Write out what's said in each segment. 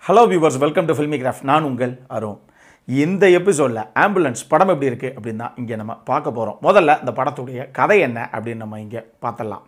hello viewers welcome to Filmy Craft நான் உங்கள் அருண் இந்த எபிசோடில் ஆம்புலன்ஸ் படம் எப்படி இருக்குது அப்படின்னு தான் இங்கே நம்ம பார்க்க போகிறோம் முதல்ல இந்த படத்துடைய கதை என்ன அப்படின்னு நம்ம இங்கே பார்த்தலாம்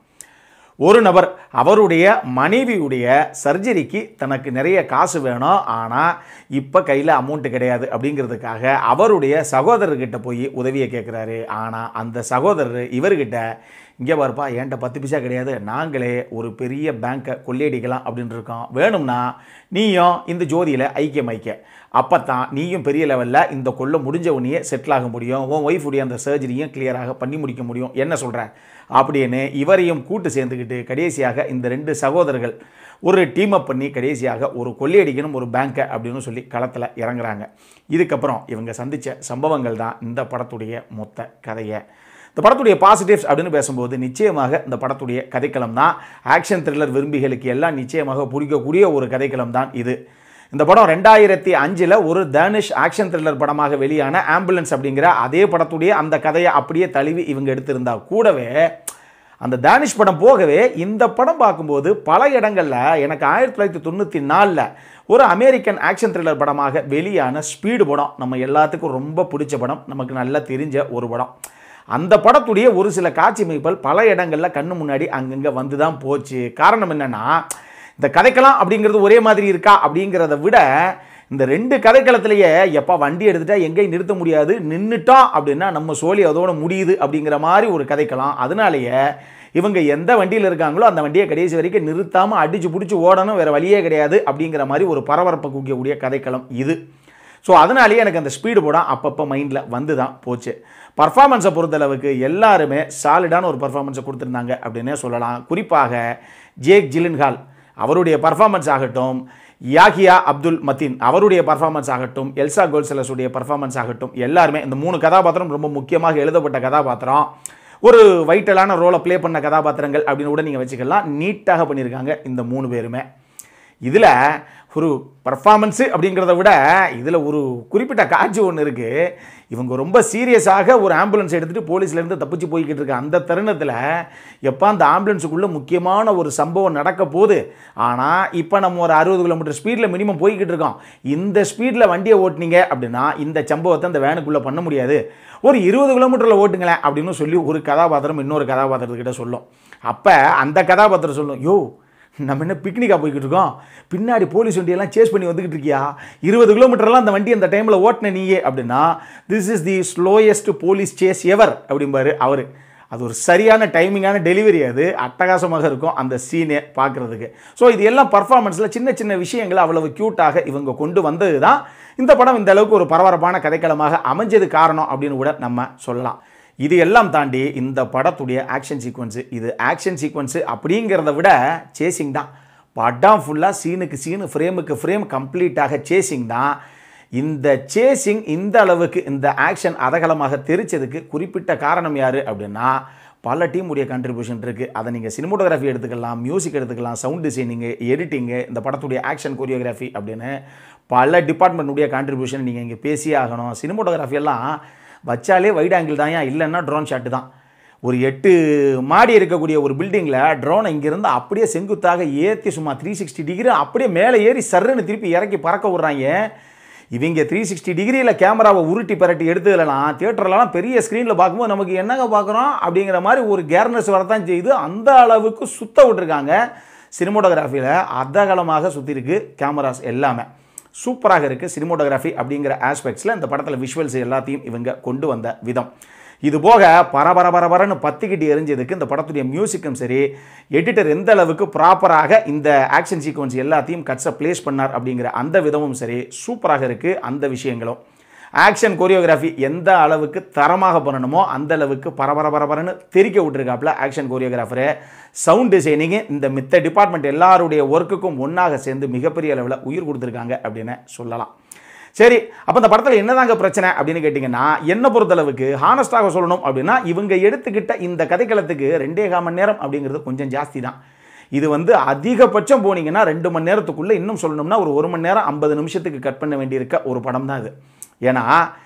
ஒரு நபர் அவருடைய மனைவியுடைய சர்ஜரிக்கு தனக்கு நிறைய காசு வேணும் ஆனால் இப்போ கையில் அமௌண்ட்டு கிடையாது அப்படிங்கிறதுக்காக அவருடைய சகோதரர்கிட்ட போய் உதவியை கேட்குறாரு ஆனால் அந்த சகோதரர் இவர்கிட்ட இங்கே பாருப்பா என்கிட்ட பத்து பைசா கிடையாது நாங்களே ஒரு பெரிய பேங்க்கை கொள்ளையடிக்கலாம் அப்படின்னு இருக்கோம் வேணும்னா நீயும் இந்த ஜோதியில் ஐக்கியம் ஐக்க அப்போ தான் நீயும் பெரிய லெவலில் இந்த கொள்ளை முடிஞ்ச உடனே செட்டில் ஆக முடியும் உன் ஒய்ஃபுடைய அந்த சர்ஜரியும் கிளியராக பண்ணி முடிக்க முடியும் என்ன சொல்கிற அப்படின்னு இவரையும் கூட்டு சேர்ந்துக்கிட்டு கடைசியாக இந்த ரெண்டு சகோதரர்கள் ஒரு டீம் அப் பண்ணி கடைசியாக ஒரு கொள்ளையடிக்கணும் ஒரு பேங்க்கை அப்படின்னு சொல்லி களத்தில் இறங்குறாங்க இதுக்கப்புறம் இவங்க சந்தித்த சம்பவங்கள் தான் இந்த படத்துடைய மொத்த கதையை இந்த படத்துடைய பாசிட்டிவ்ஸ் அப்படின்னு பேசும்போது நிச்சயமாக இந்த படத்துடைய கதைக்களம் தான் ஆக்ஷன் த்ரில்லர் விரும்பிகளுக்கு எல்லாம் நிச்சயமாக பிடிக்கக்கூடிய ஒரு கதைக்களம் தான் இது இந்த படம் ரெண்டாயிரத்தி அஞ்சில் ஒரு தனுஷ் ஆக்ஷன் த்ரில்லர் படமாக வெளியான ஆம்புலன்ஸ் அப்படிங்கிற அதே படத்துடைய அந்த கதையை அப்படியே தழுவி இவங்க எடுத்திருந்தா கூடவே அந்த தானிஷ் படம் போகவே இந்த படம் பார்க்கும்போது பல இடங்களில் எனக்கு ஆயிரத்தி தொள்ளாயிரத்தி தொண்ணூற்றி நாலில் ஒரு அமெரிக்கன் ஆக்ஷன் த்ரில்லர் படமாக வெளியான ஸ்பீடு படம் நம்ம எல்லாத்துக்கும் ரொம்ப பிடிச்ச படம் நமக்கு நல்லா தெரிஞ்ச ஒரு படம் அந்த படத்துடைய ஒரு சில காட்சி அமைப்புகள் பல இடங்களில் கண்ணு முன்னாடி அங்கங்கே வந்து தான் போச்சு காரணம் என்னென்னா இந்த கதைக்கலாம் அப்படிங்கிறது ஒரே மாதிரி இருக்கா அப்படிங்கிறத விட இந்த ரெண்டு கதைக்களத்திலேயே எப்போ வண்டி எடுத்துட்டா எங்கேயும் நிறுத்த முடியாது நின்றுட்டோம் அப்படின்னா நம்ம சோழி அதோட முடியுது அப்படிங்கிற மாதிரி ஒரு கதைக்கலாம் அதனாலேயே இவங்க எந்த வண்டியில் இருக்காங்களோ அந்த வண்டியை கடைசி வரைக்கும் நிறுத்தாமல் அடித்து பிடிச்சி ஓடணும் வேறு வழியே கிடையாது அப்படிங்கிற மாதிரி ஒரு பரபரப்பை குவிக்கக்கூடிய கதைக்களம் இது ஸோ அதனாலேயே எனக்கு அந்த ஸ்பீடு படம் அப்பப்போ மைண்டில் வந்து தான் போச்சு பர்ஃபார்மன்ஸை பொறுத்தளவுக்கு எல்லாருமே சாலிடான ஒரு பர்ஃபார்மன்ஸை கொடுத்துருந்தாங்க அப்படின்னே சொல்லலாம் குறிப்பாக ஜேக் ஜிலின்ஹால் அவருடைய பர்ஃபார்மன்ஸ் ஆகட்டும் யாகியா அப்துல் மத்தீன் அவருடைய பர்ஃபார்மன்ஸ் ஆகட்டும் எல்சா கோல்சலஸுடைய பர்ஃபார்மன்ஸ் ஆகட்டும் எல்லாருமே இந்த மூணு கதாபாத்திரம் ரொம்ப முக்கியமாக எழுதப்பட்ட கதாபாத்திரம் ஒரு வைட்டலான ரோலை ப்ளே பண்ண கதாபாத்திரங்கள் அப்படின்னு கூட நீங்கள் வச்சுக்கலாம் நீட்டாக பண்ணியிருக்காங்க இந்த மூணு பேருமே இதில் ஒரு பர்ஃபார்மன்ஸு அப்படிங்கிறத விட இதில் ஒரு குறிப்பிட்ட காட்சி ஒன்று இருக்குது இவங்க ரொம்ப சீரியஸாக ஒரு ஆம்புலன்ஸ் எடுத்துகிட்டு போலீஸ்லேருந்து தப்பிச்சு போய்கிட்டு இருக்க அந்த தருணத்தில் எப்போ அந்த ஆம்புலன்ஸுக்குள்ளே முக்கியமான ஒரு சம்பவம் நடக்க போகுது ஆனால் இப்போ நம்ம ஒரு அறுபது கிலோமீட்டர் ஸ்பீடில் மினிமம் போய்கிட்டு இருக்கோம் இந்த ஸ்பீடில் வண்டியை ஓட்டுனீங்க அப்படின்னா இந்த சம்பவத்தை அந்த வேனுக்குள்ளே பண்ண முடியாது ஒரு இருபது கிலோமீட்டரில் ஓட்டுங்களேன் அப்படின்னு சொல்லி ஒரு கதாபாத்திரம் இன்னொரு கதாபாத்திரத்துக்கிட்ட சொல்லும் அப்போ அந்த கதாபாத்திரம் சொல்லும் யோ நம்ம என்ன பிக்னிக்காக போய்கிட்டு இருக்கோம் பின்னாடி போலீஸ் வண்டியெல்லாம் சேஸ் பண்ணி வந்துக்கிட்டு இருக்கியா இருபது கிலோமீட்டர்லாம் அந்த வண்டி அந்த டைமில் ஓட்டின நீயே அப்படின்னா this is the slowest police chase ever அப்படிம்பாரு அவர் அது ஒரு சரியான டைமிங்கான டெலிவரி அது அட்டகாசமாக இருக்கும் அந்த சீனே பார்க்குறதுக்கு ஸோ இது எல்லாம் பர்ஃபார்மன்ஸில் சின்ன சின்ன விஷயங்களை அவ்வளவு க்யூட்டாக இவங்க கொண்டு வந்தது தான் இந்த படம் இந்த அளவுக்கு ஒரு பரபரப்பான கதைக்களமாக அமைஞ்சது காரணம் அப்படின்னு கூட நம்ம சொல்லலாம் இது எல்லாம் தாண்டி இந்த படத்துடைய ஆக்ஷன் சீக்வன்ஸு இது ஆக்ஷன் சீக்வன்ஸு அப்படிங்கிறத விட சேசிங் தான் படம் ஃபுல்லாக சீனுக்கு சீனு ஃப்ரேமுக்கு ஃப்ரேம் கம்ப்ளீட்டாக சேசிங் தான் இந்த சேசிங் இந்த அளவுக்கு இந்த ஆக்ஷன் அதகலமாக தெரிச்சதுக்கு குறிப்பிட்ட காரணம் யார் அப்படின்னா பல டீமுடைய கான்ட்ரிபியூஷன் இருக்குது அதை நீங்கள் சினிமோட்டோகிராஃபி எடுத்துக்கலாம் மியூசிக் எடுத்துக்கலாம் சவுண்ட் டிசைனிங்கு எடிட்டிங்கு இந்த படத்துடைய ஆக்ஷன் கொரியோகிராஃபி அப்படின்னு பல டிபார்ட்மெண்ட்டுடைய கான்ட்ரிபியூஷன் நீங்கள் இங்கே பேசியே ஆகணும் சினிமோட்டோகிராஃபி எல்லாம் வச்சாலே வைட் ஆங்கிள் தான் இல்லைன்னா ட்ரோன் ஷாட்டு தான் ஒரு எட்டு மாடி இருக்கக்கூடிய ஒரு பில்டிங்கில் ட்ரோனை இங்கேருந்து அப்படியே செங்குத்தாக ஏற்றி சும்மா த்ரீ சிக்ஸ்டி டிகிரி அப்படியே மேலே ஏறி சர்ன்னு திருப்பி இறக்கி பறக்க விட்றாங்க இவங்க த்ரீ சிக்ஸ்டி டிகிரியில் கேமராவை உருட்டி பரட்டி எடுத்ததுலலாம் தியேட்டர்லலாம் பெரிய ஸ்க்ரீனில் பார்க்கும்போது நமக்கு என்னங்க பார்க்குறோம் அப்படிங்கிற மாதிரி ஒரு கேர்னஸ் வரத்தான் செய்யுது அந்த அளவுக்கு சுத்த விட்டுருக்காங்க சினிமோட்டோகிராஃபியில் அதகலமாக சுற்றிருக்கு கேமராஸ் எல்லாமே சூப்பராக இருக்குது சினிமோட்டோகிராஃபி அப்படிங்கிற ஆஸ்பெக்ட்ஸில் இந்த படத்தில் விஷுவல்ஸ் எல்லாத்தையும் இவங்க கொண்டு வந்த விதம் இது போக பரபர பரபரன்னு பத்திக்கிட்டு எரிஞ்சதுக்கு இந்த படத்துடைய மியூசிக்கும் சரி எடிட்டர் எந்த அளவுக்கு ப்ராப்பராக இந்த ஆக்ஷன் சீக்வன்ஸ் எல்லாத்தையும் கட்ஸை ப்ளேஸ் பண்ணார் அப்படிங்கிற அந்த விதமும் சரி சூப்பராக இருக்குது அந்த விஷயங்களும் ஆக்ஷன் கொரியோகிராஃபி எந்த அளவுக்கு தரமாக பண்ணணுமோ அந்த அளவுக்கு பரபர பரபரன்னு தெரிக்க விட்டுருக்காப்புல ஆக்ஷன் கொரியோகிராஃபரு சவுண்ட் டிசைனிங்கு இந்த மித்த டிபார்ட்மெண்ட் எல்லாருடைய ஒர்க்குக்கும் ஒன்றாக சேர்ந்து மிகப்பெரிய அளவில் உயிர் கொடுத்துருக்காங்க அப்படின்னு சொல்லலாம் சரி அப்போ இந்த படத்தில் என்னதாங்க பிரச்சனை அப்படின்னு கேட்டிங்கன்னா என்னை பொறுத்தளவுக்கு ஹானஸ்டாக சொல்லணும் அப்படின்னா இவங்க எடுத்துக்கிட்ட இந்த கதைக்களத்துக்கு ரெண்டே கால் மணி நேரம் அப்படிங்கிறது கொஞ்சம் ஜாஸ்தி தான் இது வந்து அதிகபட்சம் போனீங்கன்னா ரெண்டு மணி நேரத்துக்குள்ளே இன்னும் சொல்லணும்னா ஒரு ஒரு மணி நேரம் ஐம்பது நிமிஷத்துக்கு கட் பண்ண வேண்டியிருக்க ஒரு படம் தான் இது ஏன்னா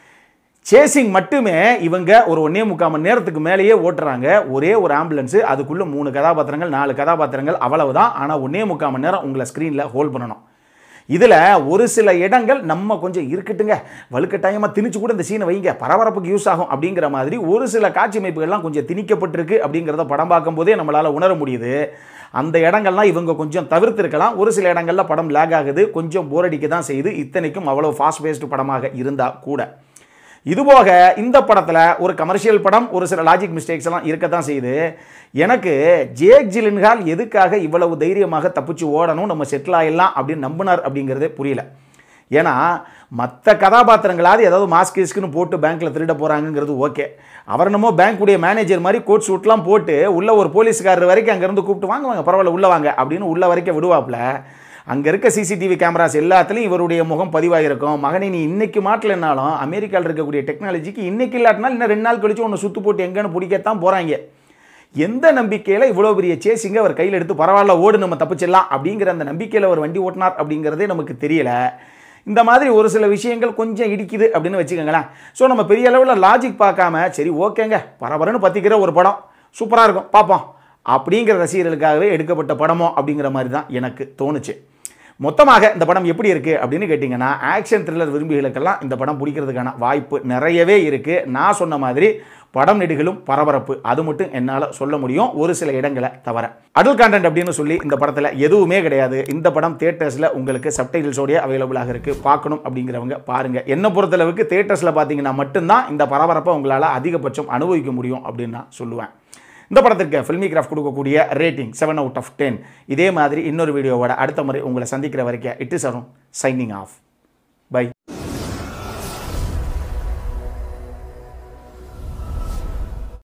சேசிங் மட்டுமே இவங்க ஒரு ஒன்றே முக்கால் மணி நேரத்துக்கு மேலேயே ஓட்டுறாங்க ஒரே ஒரு ஆம்புலன்ஸு அதுக்குள்ளே மூணு கதாபாத்திரங்கள் நாலு கதாபாத்திரங்கள் அவ்வளவுதான் ஆனால் ஒன்றே முக்கால் மணி நேரம் உங்களை ஸ்க்ரீனில் ஹோல்ட் பண்ணணும் இதில் ஒரு சில இடங்கள் நம்ம கொஞ்சம் இருக்கட்டுங்க வலுக்கட்டாயமாக திணிச்சு கூட இந்த சீனை வைங்க பரபரப்புக்கு யூஸ் ஆகும் அப்படிங்கிற மாதிரி ஒரு சில காட்சி அமைப்புகள்லாம் கொஞ்சம் திணிக்கப்பட்டிருக்கு அப்படிங்கிறத படம் பார்க்கும்போதே நம்மளால் உணர முடியுது அந்த இடங்கள்லாம் இவங்க கொஞ்சம் தவிர்த்திருக்கலாம் ஒரு சில இடங்கள்ல படம் லேக் ஆகுது கொஞ்சம் போர் அடிக்க தான் செய்யுது இத்தனைக்கும் அவ்வளோ ஃபாஸ்ட் பேஸ்டு படமாக இருந்தால் கூட இதுபோக இந்த படத்தில் ஒரு கமர்ஷியல் படம் ஒரு சில லாஜிக் மிஸ்டேக்ஸ் எல்லாம் இருக்க தான் செய்யுது எனக்கு ஜேக் ஜிலின்ஹால் எதுக்காக இவ்வளவு தைரியமாக தப்பிச்சு ஓடணும் நம்ம செட்டில் ஆயிடலாம் அப்படின்னு நம்பினார் அப்படிங்கிறதே புரியல ஏன்னா மற்ற கதாபாத்திரங்களாவது ஏதாவது மாஸ்க் கிஸ்க்குன்னு போட்டு பேங்க்கில் திருட போகிறாங்கங்கிறது ஓகே அவர் என்னமோ பேங்க்குடைய மேனேஜர் மாதிரி கோட் சூட்லாம் போட்டு உள்ள ஒரு போலீஸ்காரர் வரைக்கும் அங்கேருந்து கூப்பிட்டு வாங்க வாங்க பரவாயில்ல உள்ள வாங்க அப்படின்னு உள்ள வரைக்கும் விடுவாப்புல அங்கே இருக்க சிசிடிவி கேமராஸ் எல்லாத்துலேயும் இவருடைய முகம் பதிவாகிருக்கும் மகனை நீ இன்னைக்கு மாட்டலைன்னாலும் அமெரிக்காவில் இருக்கக்கூடிய டெக்னாலஜிக்கு இன்னைக்கு இல்லாட்டினாலும் இன்னும் ரெண்டு நாள் கழிச்சு ஒன்று சுத்து போட்டு எங்கன்னு பிடிக்கத்தான் போகிறாங்க எந்த நம்பிக்கையில் இவ்வளோ பெரிய சேசிங்க அவர் கையில் எடுத்து பரவாயில்ல ஓடு நம்ம தப்பிச்சிடலாம் அப்படிங்கிற அந்த நம்பிக்கையில் அவர் வண்டி ஓட்டினார் அப்படிங்கிறதே நமக்கு தெரியல இந்த மாதிரி ஒரு சில விஷயங்கள் கொஞ்சம் இடிக்குது அப்படின்னு வச்சுக்கோங்களேன் ஸோ நம்ம பெரிய அளவில் லாஜிக் பார்க்காம சரி ஓகேங்க பரபரன்னு பற்றிக்கிற ஒரு படம் சூப்பராக இருக்கும் பார்ப்போம் அப்படிங்கிற ரசிகர்களுக்காகவே எடுக்கப்பட்ட படமோ அப்படிங்கிற மாதிரி தான் எனக்கு தோணுச்சு மொத்தமாக இந்த படம் எப்படி இருக்குது அப்படின்னு கேட்டிங்கன்னா ஆக்ஷன் த்ரில்லர் விரும்பிகளுக்கெல்லாம் இந்த படம் பிடிக்கிறதுக்கான வாய்ப்பு நிறையவே இருக்குது நான் சொன்ன மாதிரி படம் நெடுகளும் பரபரப்பு அது மட்டும் என்னால் சொல்ல முடியும் ஒரு சில இடங்களை தவிர அடல் கான்டென்ட் அப்படின்னு சொல்லி இந்த படத்தில் எதுவுமே கிடையாது இந்த படம் தேட்டர்ஸில் உங்களுக்கு சப்டைட்டில்ஸோடய அவைலபிளாக இருக்குது பார்க்கணும் அப்படிங்கிறவங்க பாருங்கள் என்னை பொறுத்தளவுக்கு தேட்டர்ஸில் பார்த்தீங்கன்னா மட்டும்தான் இந்த பரபரப்பை உங்களால் அதிகபட்சம் அனுபவிக்க முடியும் அப்படின்னு நான் சொல்லுவேன் இந்த படத்திற்கு ஃபில்மி கிராஃப்ட் கொடுக்கக்கூடிய rating seven out of ten இதே மாதிரி இன்னொரு வீடியோவோட அடுத்த முறை உங்களை சந்திக்கிற வரைக்கும் it is Arun signing off by